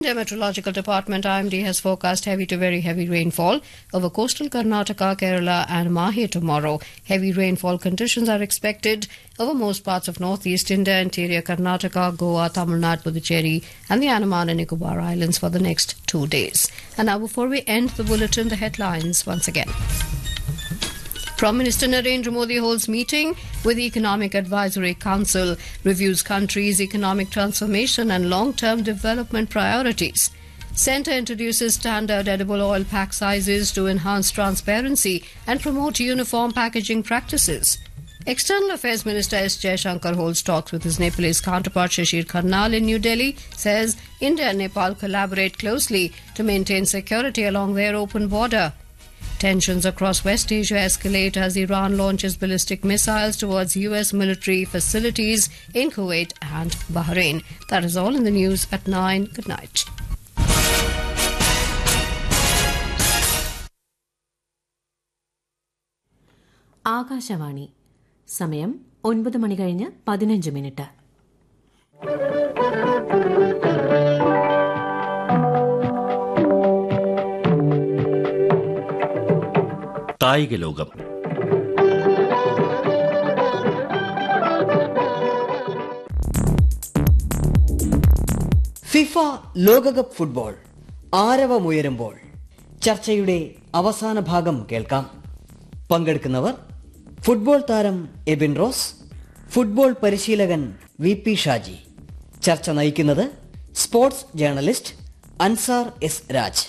The Meteorological Department IMD has forecast heavy to very heavy rainfall over coastal Karnataka, Kerala, and Mahi tomorrow. Heavy rainfall conditions are expected over most parts of northeast India, interior Karnataka, Goa, Tamil Nadu, Puducherry, and the Andaman and Nicobar Islands for the next two days. And now, before we end the bulletin, the headlines once again. Prime Minister Narendra Modi holds meeting with the Economic Advisory Council, reviews country's economic transformation and long-term development priorities. Centre introduces standard edible oil pack sizes to enhance transparency and promote uniform packaging practices. External Affairs Minister S. Jaishankar holds talks with his Nepalese counterpart Shashir Karnal in New Delhi, says India and Nepal collaborate closely to maintain security along their open border. Tensions across West Asia escalate as Iran launches ballistic missiles towards U.S. military facilities in Kuwait and Bahrain. That is all in the news at 9. Good night. Akashvani സമയം ഒൻപത് മണി കഴിഞ്ഞ് പതിനഞ്ച് minute കായിക ലോകം FIFA ലോകകപ്പ് football ആരവമുയരുമ്പോൾ ചർച്ചയുടെ അവസാന ഭാഗം കേൾക്കാം പങ്കെടുക്കുന്നവർ ഫുട്ബോൾ താരം എബിൻ റോസ് ഫുട്ബോൾ പരിശീലകൻ വി പി ഷാജി ചർച്ച നയിക്കുന്നത് sports journalist Ansar S Raj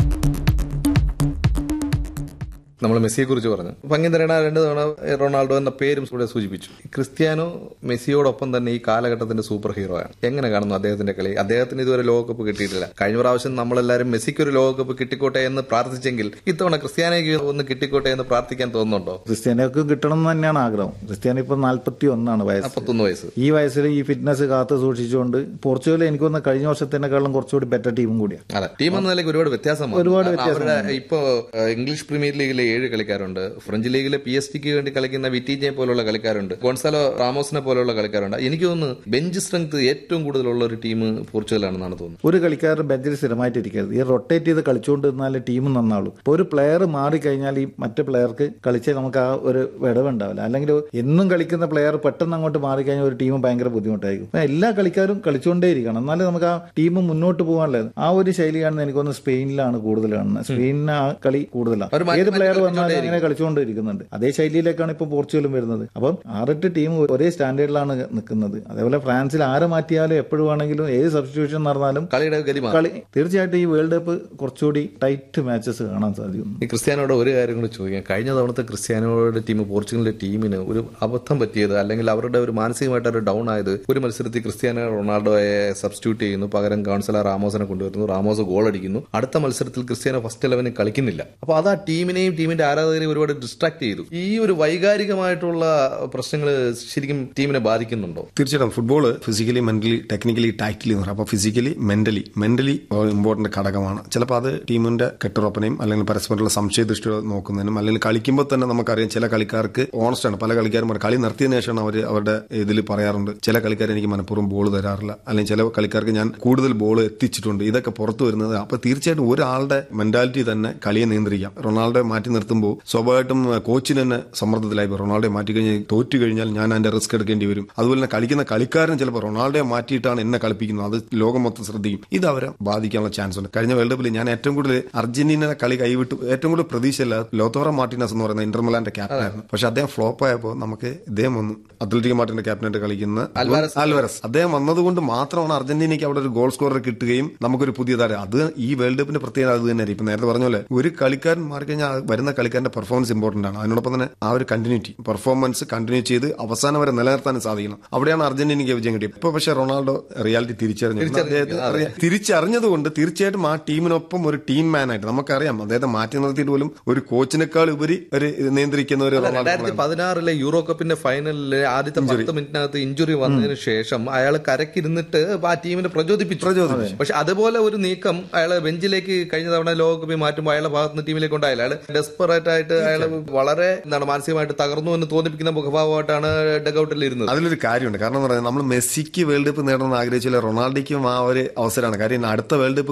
നമ്മൾ മെസ്സിയെ കുറിച്ച് പറഞ്ഞു ഭംഗി തരണ രണ്ട് തവണ റൊണാൾഡോ എന്ന പേരും ഇവിടെ സൂചിപ്പിച്ചു ക്രിസ്ത്യാനോ മെസ്സിയോടൊപ്പം തന്നെ ഈ കാലഘട്ടത്തിന്റെ സൂപ്പർ ഹീറോ ആണ് എങ്ങനെ കാണുന്നു അദ്ദേഹത്തിന്റെ കളി അദ്ദേഹത്തിന് ഇതുവരെ ലോകകപ്പ് കിട്ടിയിട്ടില്ല കഴിഞ്ഞ പ്രാവശ്യം നമ്മളെല്ലാവരും മെസ്സിക്ക് ഒരു ലോകകപ്പ് കിട്ടിക്കോട്ടെ എന്ന് പ്രാർത്ഥിച്ചെങ്കിൽ ഇത്തവണ ക്രിസ്ത്യാനോയ്ക്ക് ഒന്ന് കിട്ടിക്കോട്ടെ എന്ന് പ്രാർത്ഥിക്കാൻ തോന്നുന്നുണ്ടോ ക്രിസ്ത്യാനോക്ക് കിട്ടണം എന്ന് തന്നെയാണ് ആഗ്രഹം ക്രിസ്ത്യാനോ ഇപ്പൊ നാല്പത്തി ഒന്നാണ് വയസ്സ് നാൽപ്പത്തൊന്ന് വയസ്സ് ഈ വയസ്സിൽ ഈ ഫിറ്റ്നസ് കാത്തു സൂക്ഷിച്ചുകൊണ്ട് പോർച്ചുഗൽ എനിക്ക് തോന്നുന്നു കഴിഞ്ഞ വർഷത്തിനെക്കാളും കുറച്ചുകൂടി ബെറ്റർ ടീമും കൂടിയാണ് അതെ ടീം എന്ന നിലയ്ക്ക് ഒരുപാട് വ്യത്യാസം ഒരുപാട് അവരുടെ ഇപ്പോ ഏഹ്, ഇംഗ്ലീഷ് പ്രീമിയർ ലീഗിലെ ഏഴ് കളിക്കാരുണ്ട് ഫ്രഞ്ച് ലീഗിലെ പി എസ് ടിക്ക് വേണ്ടി കളിക്കുന്ന വിറ്റിജെ പോലുള്ള കളിക്കാരുണ്ട് ഗോൺസാലോ റാമോസിനെ പോലുള്ള കളിക്കാരുണ്ട് എനിക്ക് തോന്നുന്നു ബെഞ്ച് സ്ട്രെങ്ത് ഏറ്റവും കൂടുതലുള്ള ഒരു ടീം പോർച്ചുഗലാണെന്നാണ് തോന്നുന്നത് ഒരു കളിക്കാരൻ ബെഞ്ചിൽ സ്ഥിരമായിട്ട് ഇരിക്കരുത് ഈ റൊട്ടേറ്റ് ചെയ്ത് കളിച്ചുകൊണ്ട് നിന്നാലേ ടീം നന്നാവുള്ളൂ ഇപ്പൊ ഒരു പ്ലെയർ മാറിക്കഴിഞ്ഞാൽ ഈ മറ്റു പ്ലെയർക്ക് കളിച്ചാൽ നമുക്ക് ആ ഒരു വിടവുണ്ടാവില്ല അല്ലെങ്കിൽ എന്നും കളിക്കുന്ന പ്ലെയർ പെട്ടെന്ന് അങ്ങോട്ട് മാറിക്കഴിഞ്ഞാൽ ഒരു ടീം ഭയങ്കര ബുദ്ധിമുട്ടായിരിക്കും അപ്പൊ എല്ലാ കളിക്കാരും കളിച്ചുകൊണ്ടേയിരിക്കണം എന്നാലേ നമുക്ക് ആ ടീം മുന്നോട്ട് പോകാനുള്ളത് ആ ഒരു ശൈലിയാണ് എനിക്ക് തോന്നുന്നു സ്പെയിനിലാണ് കൂടുതൽ കാണുന്നത് സ്പെയിനിന് ആ കളി കൂടുതലാണ് അവര് മാറ്റി ഏത് മാറ്റി പ്ലെയർ വന്നാലും കളിച്ചുകൊണ്ടേയിരിക്കും. അങ്ങനെ കളിച്ചുകൊണ്ടിരിക്കുന്നുണ്ട് അതേ ശൈലിയിലേക്കാണ് ഇപ്പൊ പോർച്ചുഗലും വരുന്നത് അപ്പം ആറെട്ട് ടീം ഒരേ സ്റ്റാൻഡേർഡിലാണ് നിൽക്കുന്നത് അതേപോലെ ഫ്രാൻസിൽ ആരെ മാറ്റിയാലും എപ്പോഴും ആണെങ്കിലും ഏത് സബ്സ്റ്റിറ്റ്യൂഷൻ നടന്നാലും കളിയുടെ ഗതി മാറും. കളി തീർച്ചയായിട്ടും ഈ വേൾഡ് കപ്പ് കുറച്ചുകൂടി ടൈറ്റ് മാച്ചസ് കാണാൻ സാധിക്കും ഈ ക്രിസ്ത്യാനോട് ഒരു കാര്യം കൂടി ചോദിക്കാം കഴിഞ്ഞ തവണത്തെ ക്രിസ്ത്യാനോയുടെ ടീം പോർച്ചുഗലിന്റെ ടീമിന് ഒരു അബദ്ധം പറ്റിയത് അല്ലെങ്കിൽ അവരുടെ ഒരു മാനസികമായിട്ട് ഒരു ഡൗൺ ആയത് ഒരു മത്സരത്തിൽ ക്രിസ്ത്യാനോ റൊണാൾഡോയെ സബ്സ്റ്റിറ്റ്യൂട്ട് ചെയ്യുന്നു പകരം കൗൺസിലർ റാമോസിനെ കൊണ്ടുവരുന്നു റാമോസ് ഗോൾ അടിക്കുന്നു അടുത്ത മത്സരത്തിൽ ക്രിസ്ത്യാനോ ഫസ്റ്റ് ഇലവനിൽ കളിക്കുന്നില്ല അപ്പൊ അത് ആ ടീമിനെയും ടീമിന്റെ ആരാധകരെയും ഒരുപാട് ഡിസ്ട്രാക്ട് ചെയ്തു ഈ ഒരു വൈകാരികമായിട്ടുള്ള പ്രശ്നങ്ങൾ ശരിക്കും ടീമിനെ ബാധിക്കുന്നുണ്ടോ തീർച്ചയായിട്ടും football physically mentally technically tactically എന്ന് പറയും അപ്പോൾ ഫിസിക്കലി മെന്റലി മെന്റലി ഇമ്പോർട്ടന്റ് ഘടകമാണ് ചിലപ്പോൾ അത് ടീമിന്റെ കെട്ടുറപ്പനെയും അല്ലെങ്കിൽ പരസ്പരമുള്ള സംശയദൃഷ്ടി നോക്കുന്നതിനും അല്ലെങ്കിൽ കളിക്കുമ്പോൾ തന്നെ നമുക്കറിയാം ചില കളിക്കാർക്ക് ഓണസ്റ്റ് ആണ് പല കളിക്കാരും പറയും, കളി നിർത്തിയതിനു ശേഷമാണ് അവർ അവരുടെ ഇതിൽ പറയാറുണ്ട് ചില കളിക്കാർ എനിക്ക് മനഃപൂർവ്വം ബോൾ തരാറില്ല അല്ലെങ്കിൽ ചില കളിക്കാർക്ക് ഞാൻ കൂടുതൽ ബോൾ എത്തിച്ചിട്ടുണ്ട് ഇതൊക്കെ പുറത്തു വരുന്നത് അപ്പോൾ തീർച്ചയായിട്ടും ഒരാളുടെ മെന്റാലിറ്റി തന്നെ കളിയെ നിയന്ത്രിക്കാം റൊണാൾഡോ മാറ്റി നിർത്തുമ്പോൾ സ്വാഭാവികമായിട്ടും കോച്ചിന് തന്നെ സമ്മർദ്ദത്തിലായി പോകും. റൊണാൾഡോയെ മാറ്റി കഴിഞ്ഞാൽ തോറ്റു കഴിഞ്ഞാൽ ഞാൻ അതിന്റെ റിസ്ക് എടുക്കേണ്ടി വരും അതുപോലെ തന്നെ കളിക്കുന്ന കളിക്കാരൻ ചിലപ്പോൾ റൊണാൾഡോയെ മാറ്റിയിട്ടാണ് എന്നെ കളിപ്പിക്കുന്നത് അത് ലോകം മൊത്തം ശ്രദ്ധിക്കും ഇത് അവരെ ബാധിക്കാനുള്ള ചാൻസ് ഉണ്ട് കഴിഞ്ഞ വേൾഡ് കപ്പിൽ ഞാൻ ഏറ്റവും കൂടുതൽ അർജന്റീന കളി കൈവിട്ട് ഏറ്റവും കൂടുതൽ പ്രതീക്ഷയില്ല ലോത്തോറ മാർട്ടിനസ് എന്ന് പറയുന്ന ഇന്റർമലാന്റെ ക്യാപ്റ്റൻ ആയിരുന്നു പക്ഷെ അദ്ദേഹം ഫ്ലോപ്പ് ആയപ്പോൾ നമുക്ക് ഇദ്ദേഹം വന്നു അത്ലറ്റിക് മാർട്ടിന്റെ ക്യാപ്റ്റനായിട്ട് കളിക്കുന്ന അൽവാരസ്. ആൽവരസ് അദ്ദേഹം വന്നതുകൊണ്ട് മാത്രമാണ് അർജന്റീനയ്ക്ക് അവിടെ ഒരു ഗോൾ സ്കോറർ കിട്ടുകയും നമുക്കൊരു പുതിയ താരം അത് ഈ വേൾഡ് കപ്പിന്റെ പ്രത്യേകത അത് തന്നെ ഇപ്പൊ നേരത്തെ പറഞ്ഞ പോലെ ഒരു കളിക്കാരൻ മാറിക്കഴിഞ്ഞാൽ ആ വരുന്ന കളിക്കാരന്റെ പെർഫോമൻസ് ഇമ്പോർട്ടന്റ് ആണ് അതിനോടൊപ്പം തന്നെ ആ ഒരു കണ്ടിന്യൂറ്റി പെർഫോമൻസ് കണ്ടിന്യൂ ചെയ്ത് അവസാനം വരെ നിലനിർത്താൻ സാധിക്കണം അവിടെയാണ് അർജന്റീനയ്ക്ക് വിജയം കിട്ടിയത് ഇപ്പൊ പക്ഷേ റൊണാൾഡോ റിയാലിറ്റി തിരിച്ചറിഞ്ഞു അദ്ദേഹത്തെ അറിയാം. തിരിച്ചറിഞ്ഞതുകൊണ്ട് തീർച്ചയായിട്ടും ആ ടീമിനൊപ്പം ഒരു ടീം മാൻ ആയിട്ട് നമുക്കറിയാം അദ്ദേഹത്തെ മാറ്റി നിർത്തിയിട്ട് പോലും ഒരു കോച്ചിനേക്കാൾ ഉപരി ഒരു നിയന്ത്രിക്കുന്ന ഒരു റൊണാൾഡോ രണ്ടായിരത്തി പതിനാറിലെ യൂറോ കപ്പിന്റെ ഫൈനലിലെ ആദ്യത്തെ പത്ത് മിനിറ്റിനകത്ത് ഇഞ്ചുറി വന്നതിന് ശേഷം അയാൾ കരക്കിരുന്നിട്ട് ആ ടീമിനെ പ്രചോദിപ്പിച്ചു പ്രചോദിപ്പിച്ചു പക്ഷെ അതുപോലെ ഒരു നീക്കം അയാൾ ബെഞ്ചിലേക്ക് കഴിഞ്ഞ തവണ ലോകകപ്പിൽ മാറ്റുമ്പോൾ അയാളെ ഭാഗത്തുനിന്ന് ടീമിലേക്ക് ഉണ്ടായില്ല അയാൾ ഡെസ്പറേറ്റ് ആയിട്ട് അയാൾ വളരെ എന്താണ് മാനസികമായിട്ട് തകർന്നു എന്ന് തോന്നിപ്പിക്കുന്ന മുഖഭാവമായിട്ടാണ് ഡഗൌട്ടിൽ ഇരുന്നത് അതിലൊരു കാര്യമുണ്ട് കാരണം എന്ന് പറഞ്ഞാൽ നമ്മൾ മെസ്സിക്ക് വേൾഡ് കപ്പ് നേടണമെന്ന് ആഗ്രഹിച്ചില്ല റൊണാൾഡോയ്ക്കും ആ ഒരു അവസരമാണ് കാര്യം അടുത്ത വേൾഡ് കപ്പ്